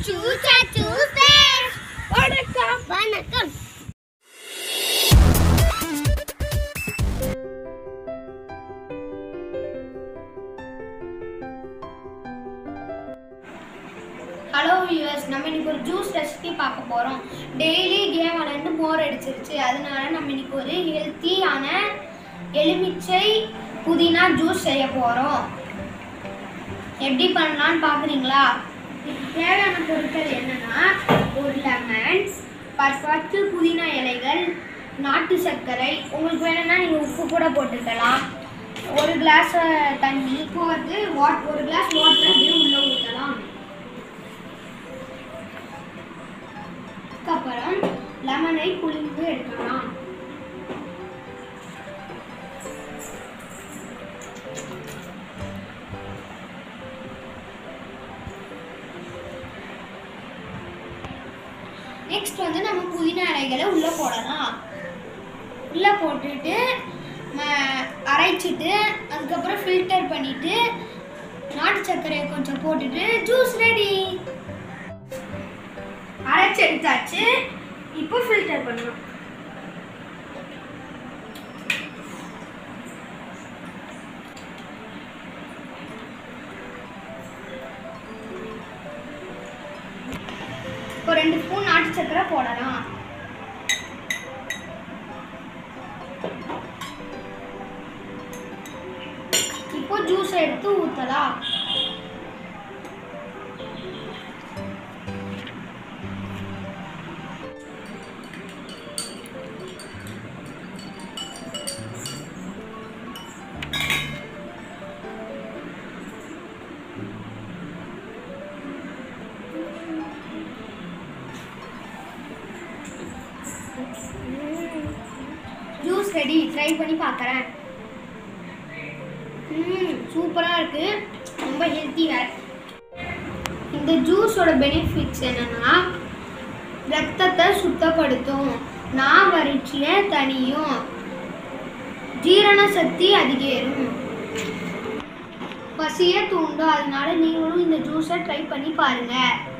சாச்சு சாச்சு space வணக்கம் வணக்கம் hello viewers நம்ம இன்னைக்கு ஒரு ஜூஸ் ரெசிபி பார்க்க போகிறோம் டெய்லி கேம் விளையாண்டு போர் அடிச்சிருச்சு அதனால நம்ம இன்னைக்கு ஒரு ஹெல்த்தியான எலுமிச்சை புதினா ஜூஸ் செய்ய போகிறோம் எப்படி பண்ணலான்னு பார்க்குறீங்களா இதுக்கு தேவையான பொருட்கள் என்னென்னா ஒரு லெமன் பத்து புதினா இலைகள் நாட்டு சர்க்கரை உங்களுக்கு வேணும்னா நீங்கள் உப்பு கூட போட்டுக்கலாம் ஒரு கிளாஸ் தண்ணி இப்போ வந்து வாட் ஒரு கிளாஸ் வாட்டர் அப்படியே உள்ளே ஊற்றலாம் அதுக்கப்புறம் லெமனை புளிந்து எடுக்கலாம் நெக்ஸ்ட் வந்து நம்ம புதினா இலைகளை உள்ளே போடலாம் உள்ளே போட்டுட்டு ம- அரைச்சிட்டு அதுக்கப்புறம் ஃபில்டர் பண்ணிட்டு நாட்டு சர்க்கரையை கொஞ்சம் போட்டுட்டு ஜூஸ் ரெடி அரைச்சு எடுத்தாச்சு இப்போ ஃபில்டர் பண்ணலாம் இப்போ ரெண்டு ஸ்பூன் நாட்டு சர்க்கரை போடலாம் இப்போ ஜூஸ் எடுத்து ஊற்றலாம் ஜூஸ் ரெடி ட்ரை பண்ணி பார்க்குறேன் ம் சூப்பராக இருக்கு ரொம்ப ஹெல்த்தி வேற இந்த ஜூஸோட பெனிஃபிட்ஸ் என்னன்னா ரத்தத்தை சுத்தப்படுத்தும் நான் வறட்சியை தணியும் ஜீரண சக்தி அதிகரிக்கும் பசியை தூண்டும் அதனால நீங்களும் இந்த ஜூஸை ட்ரை பண்ணி பாருங்க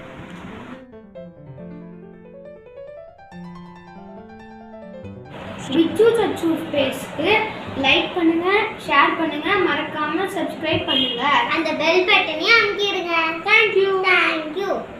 விச்சு சச்சு ஸ்பேஸ்க்கு லைக் பண்ணுங்க ஷேர் பண்ணுங்க மறக்காம சப்ஸ்கிரைப் பண்ணுங்க அந்த பெல் பட்டனையும் அமுக்கிடுங்க தேங்க்யூ தேங்க்யூ